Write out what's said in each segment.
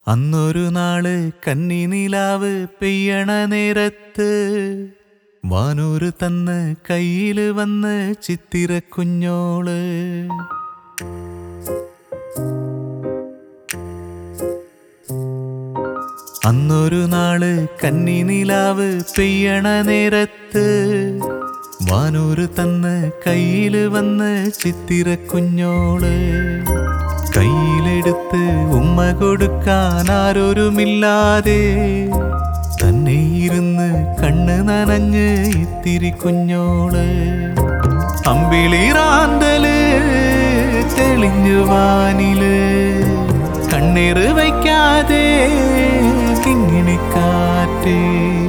അന്നൊരു നാള് കന്നി നിലാവ് പെയ്യണ നേരത്ത് വാനൂര് തന്ന് കയ്യില് വന്ന് ചിത്തിര കുഞ്ഞോള് അന്നൊരു നാള് കന്നി നിലാവ് പെയ്യണ നേരത്ത് വാനൂര് തന്ന് കയ്യില് വന്ന് ചിത്തിര കുഞ്ഞോള് കയ്യിലെടുത്ത് ഉമ്മ കൊടുക്കാൻ ആരൊരുമില്ലാതെ തന്നെ ഇരുന്ന് കണ്ണ് നനഞ്ഞ് ഇത്തിരി കുഞ്ഞോള് അമ്പിളിറാന്തല് തെളിഞ്ഞു വാനില് കണ്ണീറ് വയ്ക്കാതെ കിങ്ങിണിക്കാറ്റേ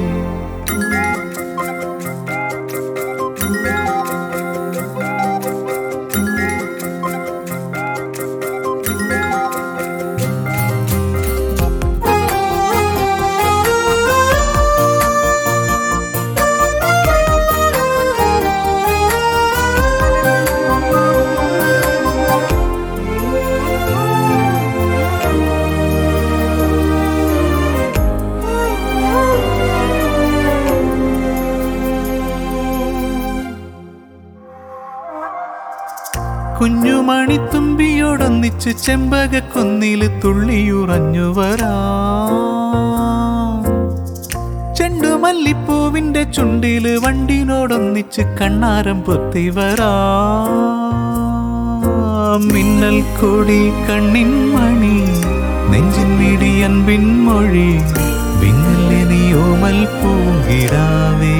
കുഞ്ഞുമണിത്തുമ്പിയോടൊന്നിച്ച് ചെമ്പകക്കൊന്നില് തുള്ളിയുറഞ്ഞു വരാ ചെണ്ടുമല്ലിപ്പൂവിന്റെ ചുണ്ടില് വണ്ടിനോടൊന്നിച്ച് കണ്ണാരം പൊത്തി വരാ മിന്നൽ കൊടി കണ്ണിൻ മണി നെഞ്ചിൻ മിടിയൻ പിൻമൊഴി വിങ്ങല്ലേ നീയോമൽ പൂങ്കിടാവേ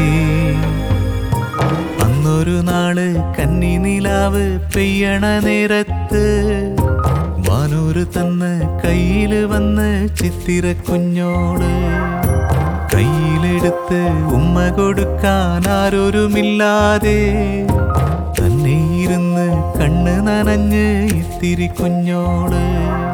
അന്നൊരു നാള് കന്നി നിലാവ് പെയ്യണ നേരത്ത് വാനൂര് തന്ന് കയ്യില് വന്ന് ചിത്തിര കുഞ്ഞോള് കയ്യിലെടുത്ത് ഉമ്മ കൊടുക്കാൻ ആരൊരുമില്ലാതെ തന്നെ ഇരുന്ന് കണ്ണ് നനഞ്ഞ് ഇത്തിരി കുഞ്ഞോള്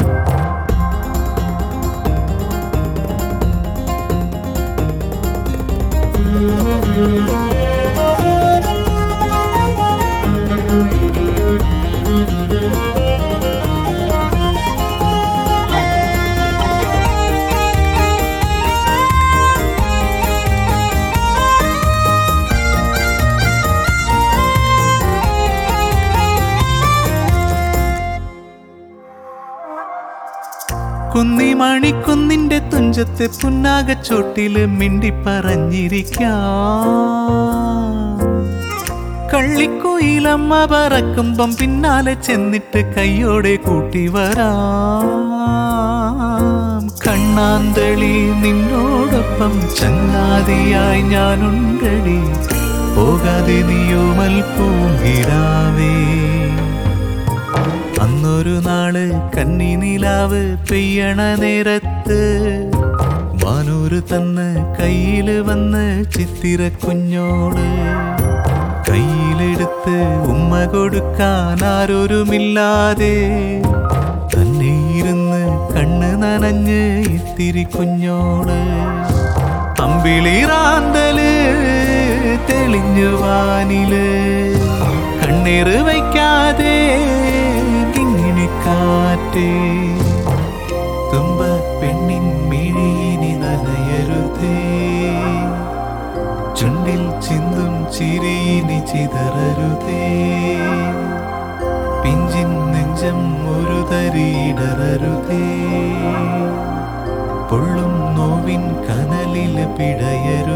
കുന്നി മണിക്കുന്നിന്റെ തുഞ്ചത്തെ പുന്നാകച്ചോട്ടില് മിണ്ടി പറഞ്ഞിരിക്കാം കള്ളിക്കുയിലമ്മ പറക്കുമ്പം പിന്നാലെ ചെന്നിട്ട് കയ്യോടെ കൂട്ടി വരാം കണ്ണാന്തളി നിന്നോടൊപ്പം ചങ്ങാതിയായി ഞാനുണ്ടടി പോകാതെ നീയോമൽ പൂങ്കിടാവേ അന്നൊരു നാള് കന്നി നിലാവ് പെയ്യണ നേരത്ത് വാനൂര് തന്ന് കയ്യില് വന്ന് ചിത്തിര കുഞ്ഞോള് കയ്യിലെടുത്ത് ഉമ്മ കൊടുക്കാൻ ആരൊരുമില്ലാതെ തന്നെ ഇരുന്ന് കണ്ണ് നനഞ്ഞ് ഇത്തിരി കുഞ്ഞോള് അമ്പിളിറാന്തല് തെളിഞ്ഞു വാനില് കണ്ണീറ് വയ്ക്കാതെ കിങ്ങിണിക്കാറ്റേ തുമ്പ പെണ്ണിൻ മിഴിയിനി നനയരുതേ ചുണ്ടിൽ ചിന്തും ചിരിയിനി ചിതറരുതേ പിഞ്ചിൻ നെഞ്ചം ഒരു തരിയിടറരുതേ പൊള്ളും നോവിൻ കനലില് പിടയരുതേ